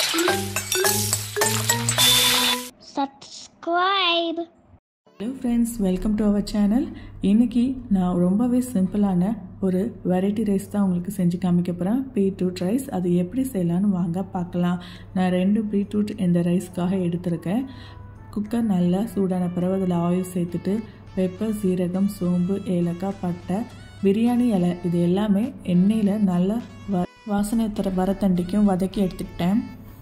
subscribe. Hello friends welcome to our channel இன்றைக்கி நான் ரொம்பவே சிம்பிளான ஒரு வெரைட்டி ரைஸ் தான் உங்களுக்கு செஞ்சு காமிக்க போகிறேன் பீட்ரூட் ரைஸ் அது எப்படி செய்யலான்னு வாங்க பார்க்கலாம் நான் ரெண்டு பீட்ரூட் இந்த ரைஸ்க்காக எடுத்திருக்கேன் குக்கர் நல்லா சூடான பிறகு அதில் ஆயில் சேர்த்துட்டு பெப்பர் சீரகம் சோம்பு ஏலக்காய் பட்டை பிரியாணி இலை இது எல்லாமே எண்ணெயில் நல்லா வ வாசனை தர வரத்தண்டிக்கும் வதக்கி எடுத்துக்கிட்டேன்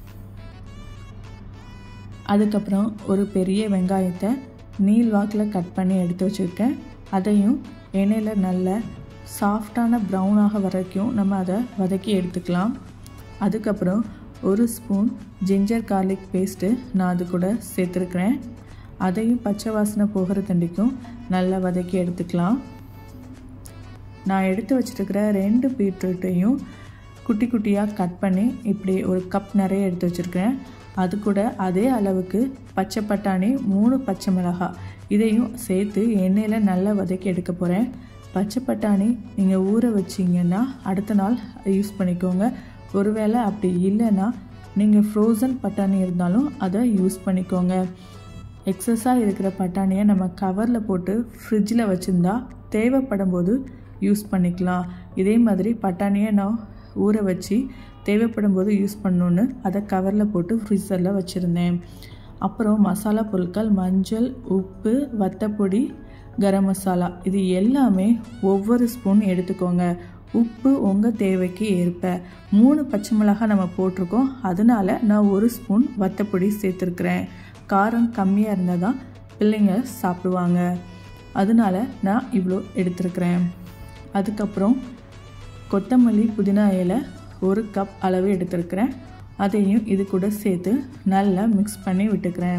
அதுக்கப்புறம் ஒரு பெரிய வெங்காயத்தை நீள் வாக்கில் கட் பண்ணி எடுத்து வச்சுருக்கேன் அதையும் எண்ணெயில் நல்ல சாஃப்டான ப்ரௌனாக வரைக்கும் நம்ம அதை வதக்கி எடுத்துக்கலாம் அதுக்கப்புறம் ஒரு ஸ்பூன் ஜிஞ்சர் கார்லிக் பேஸ்ட்டு நான் அது கூட சேர்த்துருக்குறேன் அதையும் பச்சை வாசனை போகிற தண்டிக்கும் நல்லா வதக்கி எடுத்துக்கலாம் நான் எடுத்து வச்சுருக்கிற ரெண்டு பீட்ரூட்டையும் குட்டி குட்டியாக கட் பண்ணி இப்படி ஒரு கப் நிறைய எடுத்து வச்சுருக்கேன் அது கூட அதே அளவுக்கு பச்சை பட்டாணி மூணு பச்சை மிளகாய் இதையும் சேர்த்து எண்ணெயில் நல்லா வதக்கி எடுக்க போகிறேன் பச்சை பட்டாணி நீங்கள் ஊற வச்சிங்கன்னா அடுத்த நாள் யூஸ் பண்ணிக்கோங்க ஒருவேளை அப்படி இல்லைன்னா நீங்கள் ஃப்ரோசன் பட்டாணி இருந்தாலும் அதை யூஸ் பண்ணிக்கோங்க எக்ஸஸாக இருக்கிற பட்டாணியை நம்ம கவரில் போட்டு ஃப்ரிட்ஜில் வச்சுருந்தா தேவைப்படும் போது யூஸ் பண்ணிக்கலாம் இதே மாதிரி பட்டாணியை நான் ஊற வச்சு தேவைப்படும் போது யூஸ் பண்ணணுன்னு அதை கவரில் போட்டு ஃப்ரீசரில் வச்சுருந்தேன் அப்புறம் மசாலா பொருட்கள் மஞ்சள் உப்பு வத்தப்பொடி கரம் மசாலா இது எல்லாமே ஒவ்வொரு ஸ்பூன் எடுத்துக்கோங்க உப்பு உங்கள் தேவைக்கு ஏற்ப மூணு பச்சை மிளகாய் நம்ம போட்டிருக்கோம் அதனால நான் ஒரு ஸ்பூன் வத்தப்பொடி சேர்த்துருக்குறேன் காரம் கம்மியாக இருந்தால் தான் பிள்ளைங்க சாப்பிடுவாங்க அதனால நான் இவ்வளோ எடுத்துருக்குறேன் அதுக்கப்புறம் கொத்தமல்லி புதினா இலை ஒரு கப் அளவு எடுத்துருக்கிறேன் அதையும் இது கூட சேர்த்து நல்லா மிக்ஸ் பண்ணி விட்டுக்கிறேன்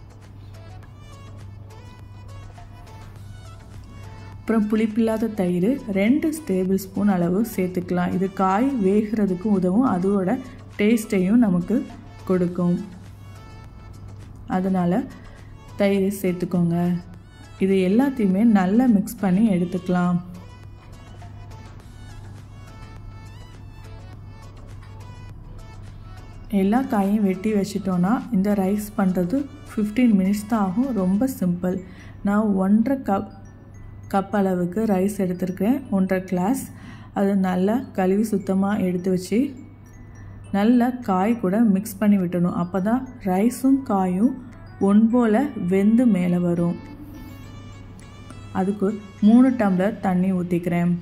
அப்புறம் புளிப்பில்லாத தயிர் ரெண்டு டேபிள் ஸ்பூன் அளவு சேர்த்துக்கலாம் இது காய் வேகிறதுக்கும் உதவும் அதோட டேஸ்ட்டையும் நமக்கு கொடுக்கும் அதனால் தயிர் சேர்த்துக்கோங்க இது எல்லாத்தையுமே நல்லா மிக்ஸ் பண்ணி எடுத்துக்கலாம் எல்லா காயும் வெட்டி வச்சிட்டோன்னா இந்த ரைஸ் பண்ணுறது ஃபிஃப்டீன் மினிட்ஸ் தான் ஆகும் ரொம்ப சிம்பிள் நான் ஒன்றரை கப் கப் அளவுக்கு ரைஸ் எடுத்திருக்கேன் ஒன்றரை கிளாஸ் அது நல்லா கழுவி சுத்தமாக எடுத்து வச்சு நல்லா காய் கூட மிக்ஸ் பண்ணி விட்டணும் அப்போ தான் ரைஸும் காயும் ஒன் போல் வெந்து மேலே வரும் அதுக்கு மூணு டம்ளர் தண்ணி ஊற்றிக்கிறேன்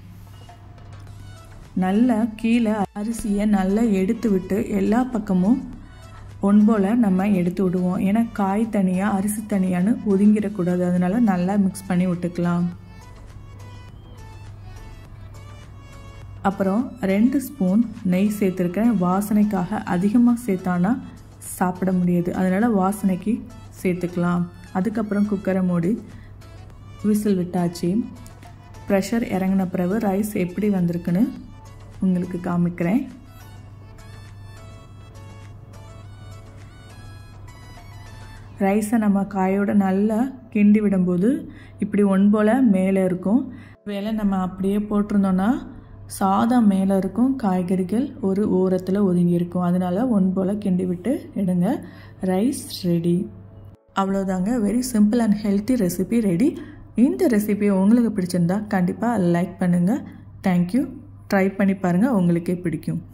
நல்லா கீழே அரிசியை நல்லா எடுத்து விட்டு எல்லா பக்கமும் ஒன் போல் நம்ம எடுத்து விடுவோம் ஏன்னா காய் தனியாக அரிசி தனியான்னு ஒதுங்கிடக்கூடாது அதனால நல்லா மிக்ஸ் பண்ணி விட்டுக்கலாம் அப்புறம் ரெண்டு ஸ்பூன் நெய் சேர்த்துருக்கேன் வாசனைக்காக அதிகமாக சேர்த்தானா சாப்பிட முடியாது அதனால் வாசனைக்கு சேர்த்துக்கலாம் அதுக்கப்புறம் குக்கரை மூடி விசில் விட்டாச்சு ப்ரெஷர் இறங்கின பிறகு ரைஸ் எப்படி வந்திருக்குன்னு உங்களுக்கு காமிக்கிறேன் ரைஸை நம்ம காயோட நல்லா கிண்டி விடும்போது இப்படி ஒன் போல் மேலே இருக்கும் வேலை நம்ம அப்படியே போட்டிருந்தோன்னா சாதம் மேலே இருக்கும் காய்கறிகள் ஒரு ஓரத்தில் ஒதுங்கி இருக்கும் அதனால் ஒன் போல் கிண்டி விட்டு எடுங்க ரைஸ் ரெடி அவ்வளோதாங்க very simple and healthy recipe ready இந்த ரெசிபி உங்களுக்கு பிடிச்சிருந்தா கண்டிப்பாக லைக் பண்ணுங்கள் தேங்க்யூ ட்ரை பண்ணி பாருங்கள் உங்களுக்கே பிடிக்கும்